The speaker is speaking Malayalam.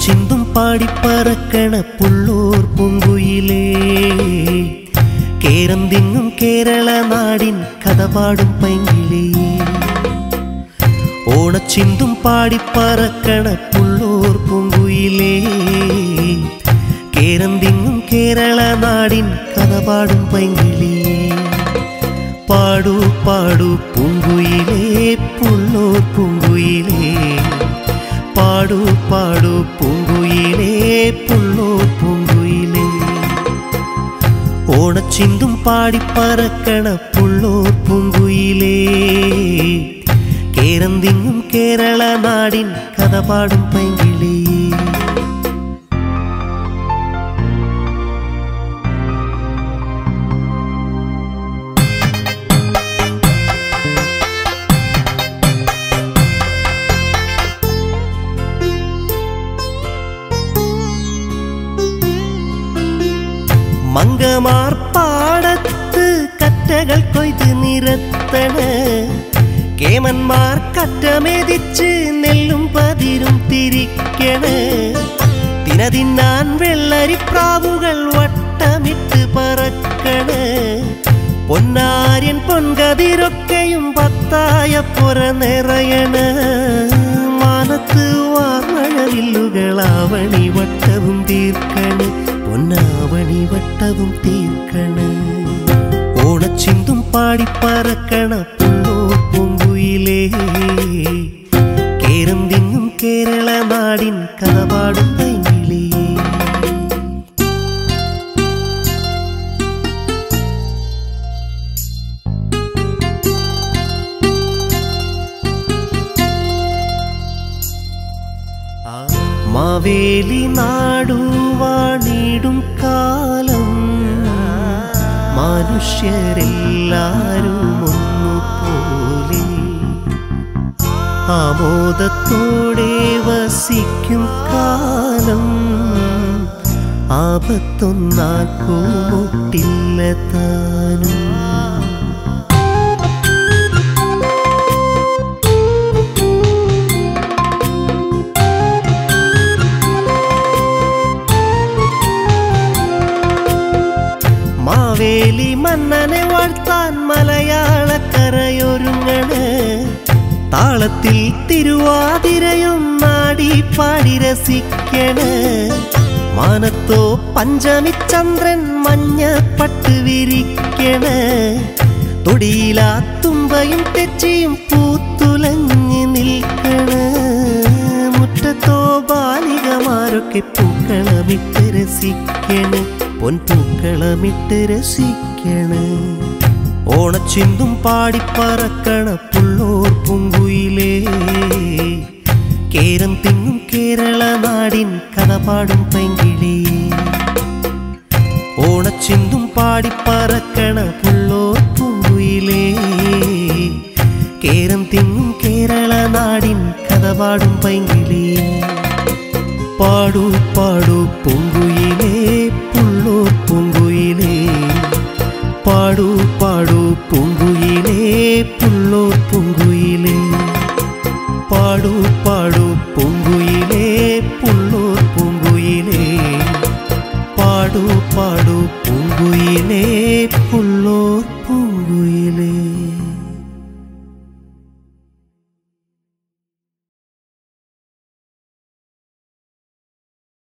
ഓണച്ചിന്തും പാടിപ്പറക്കണ പുള്ളൂർ പൂങ്കുയിലേ കേരം തിങ്ങും കേരള നാടിൻ കഥ പാടും പൈങ്കിളേ ഓണച്ചിന്തും പാടിപ്പറക്കണ പുള്ളൂർ പൂങ്കുയിലേ കേരം തിങ്ങും കേരള നാടിൻ കഥ പാടും പൈങ്കിളേ പാടു പാടു പൂങ്കുയിലേ പുള്ളൂർ പൂങ്കുയിലേ പാടു പാടു പൂങ്കുയിലേ പുള്ളൂർ പൂങ്കുയിലേ ഓണച്ചിന്തും പാടിപ്പറക്കണ പുള്ളൂർ പൂങ്കുയിലേ കേരം തിങ്ങും കേരള നാടിൻ കഥ പാടും പൈങ്കിളേ മങ്കമാർ പാടത്ത് കറ്റകൾ കൊയ്ത് നിരത്തണ് കേമന്മാർ കറ്റമേതിച്ച് നെല്ലും പതിരും തിരിക്കണ് തിനതിന്നാൻ വെള്ളരിപ്രാവുകൾ വട്ടമിട്ട് പറക്കണ് പൊന്നാര്യൻ പൊൻകതിരൊക്കെയും പത്തായ പുറ നിറയണ് മാനത്ത് വാമഴവില്ലുകളാവണി വട്ടവും തീർക്കണ് പൊന്നാവണി വട്ടവും തീർക്കണ് ഓണച്ചിന്തും പാടിപ്പറക്കണ പുള്ളൂർ പൂങ്കുയിലേ കേരം തിങ്ങും കേരള നാടിൻ കഥ പാടും പൈങ്കിളേ മാവേലി നാടുവാണിടും കാലം മനുഷ്യരെല്ലാരും ഒന്നുപോലെ ആമോദത്തോടെ വസിക്കും കാലം ആപത്തൊന്നാർക്കും മുട്ടില്ല താനും മാവേലി മന്നനെ വാഴ്ത്താൻ മലയാളക്കരയൊരുങ്ങണ് താളത്തിൽ തിരുവാതിരയും നാടി പാടി രസിക്കണ് മാനത്തോ പഞ്ചമി ചന്ദ്രൻ മഞ്ഞപ്പട്ട് വിരിക്കണ് തൊടിയിലാ തുമ്പയും തെച്ചിയും പൂത്തുലഞ്ഞ് നിൽക്കണ് മുറ്റത്തോ ബാലികമാരൊക്കെ പൂക്കളമിട്ട് രസിക്കണ് പൊൻപൂക്കളമിട്ട് രസിക്കണ് ഓണച്ചിന്തും പാടിപ്പറക്കണ പുള്ളോർ പൂങ്കുയിലേ കേരം തിങ്ങും കേരള നാടിൻ കഥ പാടും പൈങ്കിളേ ഓണച്ചിന്തും പാടിപ്പറക്കണ പുള്ളോർ പൂങ്കുയിലേ കേരം തിങ്ങും കേരള നാടിൻ കഥ പാടും പൈങ്കിളേ പാടു പാടു പൂങ്കുയിലേ പുള്ളൂർ പൂങ്കുയിലേ പാടു പാടു പൂങ്കുയിലേ പുള്ളൂർ പൂങ്കുയിലേ പാടു പാടു പൂങ്കുയിലേ പുള്ളൂർ പൂങ്കുയിലേ പാടു പാടു പൂങ്കുയിലേ പുള്ളൂർ പൂങ്കുയിലേ